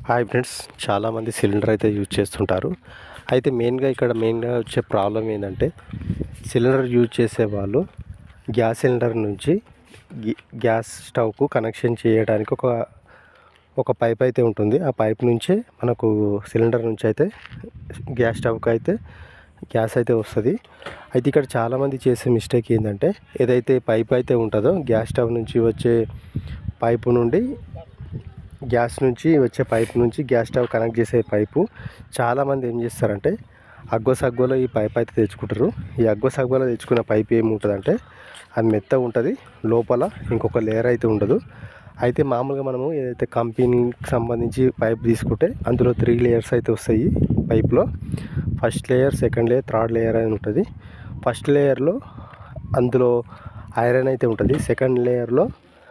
hi friends చాలామంది cylinder అయితే use చేస్తుంటారు అయితే మెయిన్గా ఇక్కడ మెయిన్గా వచ్చే ప్రాబ్లం ఏంటంటే సిలిండర్ యూజ్ చేసే వాళ్ళు గ్యాస్ సిలిండర్ నుంచి గి- గ్యాస్ స్టవ్కు కనెక్షన్ చేయడానికి ఒక ఒక పైప్ అయితే ఉంటుంది ఆ పైప్ నుంచే మనకు సిలిండర్ నుంచి అయితే గ్యాస్ స్టవ్కి అయితే గ్యాస్ అయితే వస్తుంది అయితే ఇక్కడ చాలామంది చేసే మిస్టేక్ ఏంటంటే ఏదైతే పైప్ అయితే ఉంటుందో గ్యాస్ స్టవ్ నుంచి వచ్చే పైపు నుండి గ్యాస్ నుంచి వచ్చే పైప్ నుంచి గ్యాస్ స్టవ్ కనెక్ట్ చేసే పైపు చాలామంది ఏం చేస్తారంటే అగ్గో సగ్గోలో ఈ పైప్ అయితే తెచ్చుకుంటారు ఈ అగ్గో సగ్గోలో తెచ్చుకున్న పైప్ ఏముంటుందంటే అది మెత్తగా ఉంటుంది లోపల ఇంకొక లేయర్ అయితే ఉండదు అయితే మామూలుగా మనము ఏదైతే కంపెనీకి సంబంధించి పైప్ తీసుకుంటే అందులో త్రీ లేయర్స్ అయితే వస్తాయి పైప్లో first layer second layer third layer అని ఉంటుంది ఫస్ట్ లేయర్లో అందులో ఐరన్ అయితే ఉంటుంది సెకండ్ లేయర్లో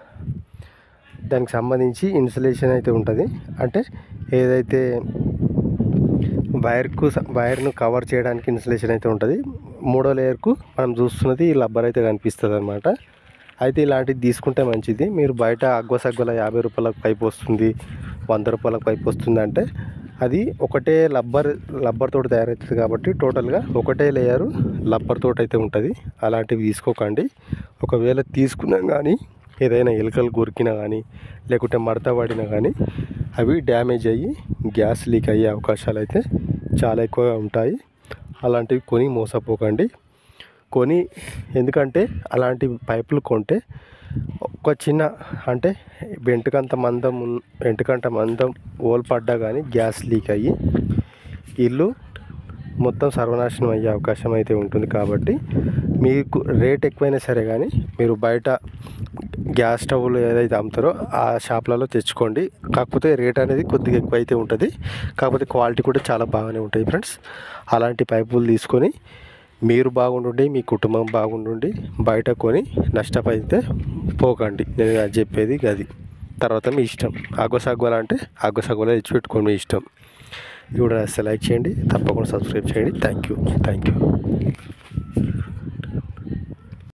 దానికి సంబంధించి ఇన్సులేషన్ అయితే ఉంటుంది అంటే ఏదైతే వైర్కు స- వైర్ను కవర్ చేయడానికి ఇన్సులేషన్ అయితే ఉంటుంది మూడో లేయర్కు మనం చూస్తున్నది ఈ రబ్బర్ అయితే కనిపిస్తుంది అనమాట అయితే ఇలాంటిది తీసుకుంటే మంచిది మీరు బయట అగ్గో సగ్గోల యాభై రూపాయలకు పైప్ వస్తుంది వంద రూపాయలకు పైప్ వస్తుంది అంటే అది ఒకటే లబ్బర్ లబ్బర్ తోటి తయారవుతుంది కాబట్టి టోటల్గా ఒకటే లేయరు లబ్బర్ తోటి అయితే ఉంటుంది అలాంటివి తీసుకోకండి ఒకవేళ తీసుకున్నా కానీ ఏదైనా ఎలుకలు కొరికినా కానీ లేకుంటే మడత పడినా కానీ అవి డ్యామేజ్ అయ్యి గ్యాస్ లీక్ అయ్యే అవకాశాలు అయితే చాలా ఎక్కువగా ఉంటాయి అలాంటివి కొని మోసపోకండి కొని ఎందుకంటే అలాంటి పైపులు కొంటే ఒక చిన్న అంటే వెంటుకంత మందం ఉన్- వెంటుకంట మందం ఓల్ పడ్డా కానీ గ్యాస్ లీక్ అయ్యి ఇల్లు మొత్తం సర్వనాశనం అయ్యే అవకాశం అయితే ఉంటుంది కాబట్టి మీకు రేట్ ఎక్కువైనా సరే కానీ మీరు బయట గ్యాస్ స్టవ్లు ఏదైతే అమ్ముతారో ఆ షాప్లలో తెచ్చుకోండి కాకపోతే రేట్ అనేది కొద్దిగా ఎక్కువ అయితే ఉంటుంది కాకపోతే క్వాలిటీ కూడా చాలా బాగానే ఉంటాయి ఫ్రెండ్స్ అలాంటి పైపులు తీసుకొని మీరు బాగుండండి మీ కుటుంబం బాగుండండి బయట కొని నష్టపోయితే పోకండి నేను అది చెప్పేది అది తర్వాత మీ ఇష్టం అగ్గోసగ్గోలు అంటే అగ్గోసగ్గోలో తెచ్చి పెట్టుకోండి మీ ఇష్టం ఇది కూడా లైక్ చేయండి తప్పకుండా సబ్స్క్రైబ్ చేయండి థ్యాంక్ యూ థ్యాంక్ యూ